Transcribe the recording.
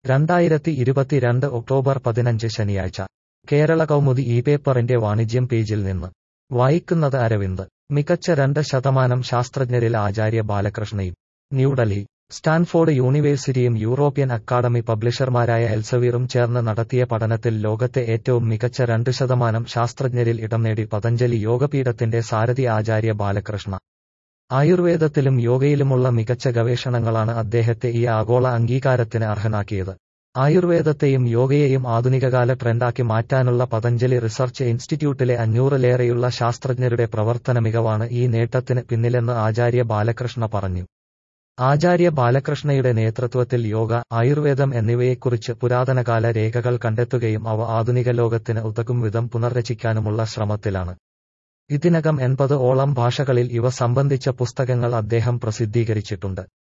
രണ്ടായിരത്തി ഇരുപത്തിരണ്ട് ഒക്ടോബർ പതിനഞ്ച് ശനിയാഴ്ച കേരള കൗമുദി ഈ പേപ്പറിന്റെ വാണിജ്യം പേജിൽ നിന്ന് വായിക്കുന്നത് അരവിന്ദ് മികച്ച രണ്ട് ശതമാനം ശാസ്ത്രജ്ഞരിൽ ആചാര്യ ബാലകൃഷ്ണയും ന്യൂഡൽഹി സ്റ്റാൻഫോർഡ് യൂണിവേഴ്സിറ്റിയും യൂറോപ്യൻ അക്കാദമി പബ്ലിഷർമാരായ എൽസവീറും ചേർന്ന് നടത്തിയ പഠനത്തിൽ ലോകത്തെ ഏറ്റവും മികച്ച രണ്ട് ശതമാനം ശാസ്ത്രജ്ഞരിൽ ഇടം നേടി പതഞ്ജലി യോഗപീഠത്തിന്റെ സാരഥി ആചാര്യ ബാലകൃഷ്ണ ആയുർവേദത്തിലും യോഗയിലുമുള്ള മികച്ച ഗവേഷണങ്ങളാണ് അദ്ദേഹത്തെ ഈ ആഗോള അംഗീകാരത്തിന് അർഹനാക്കിയത് ആയുർവേദത്തെയും യോഗയെയും ആധുനികകാല ട്രെൻഡാക്കി മാറ്റാനുള്ള പതഞ്ജലി റിസർച്ച് ഇൻസ്റ്റിറ്റ്യൂട്ടിലെ അഞ്ഞൂറിലേറെയുള്ള ശാസ്ത്രജ്ഞരുടെ പ്രവർത്തന മികവാണ് ഈ നേട്ടത്തിന് പിന്നിലെന്ന് ആചാര്യ ബാലകൃഷ്ണ പറഞ്ഞു ആചാര്യ ബാലകൃഷ്ണയുടെ നേതൃത്വത്തിൽ യോഗ ആയുർവേദം എന്നിവയെക്കുറിച്ച് പുരാതനകാല രേഖകൾ കണ്ടെത്തുകയും അവ ആധുനിക ലോകത്തിന് ഉതകും വിധം പുനർരചിക്കാനുമുള്ള ശ്രമത്തിലാണ് ഇതിനകം എൺപത് ഓളം ഭാഷകളിൽ ഇവ സംബന്ധിച്ച പുസ്തകങ്ങൾ അദ്ദേഹം പ്രസിദ്ധീകരിച്ചിട്ടുണ്ട്